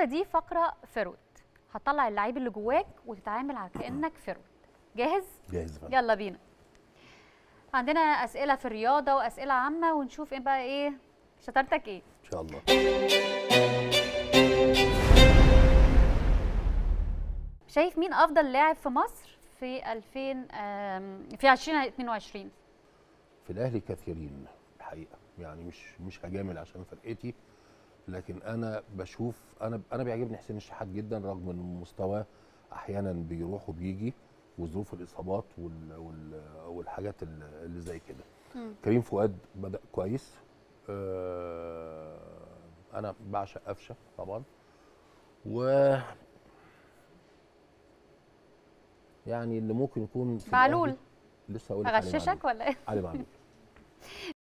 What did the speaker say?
الفقره دي فقره فرود هتطلع اللعيب اللي جواك وتتعامل على كانك فرود جاهز جاهز فندم يلا بينا عندنا اسئله في الرياضه واسئله عامه ونشوف ايه بقى ايه شطارتك ايه ان شاء الله شايف مين افضل لاعب في مصر في 2000 آم، في 2022 في الاهلي كثيرين الحقيقه يعني مش مش هجامل عشان فرقتي لكن انا بشوف انا انا بيعجبني حسين الشحات جدا رغم ان مستواه احيانا بيروح وبيجي وظروف الاصابات وال وال والحاجات ال- اللي زي كده مم. كريم فؤاد بدا كويس آه انا بعشق قفشه طبعا و يعني اللي ممكن يكون في معلول الأهلي لسه اقول لك علي اغششك ولا ايه علي معلول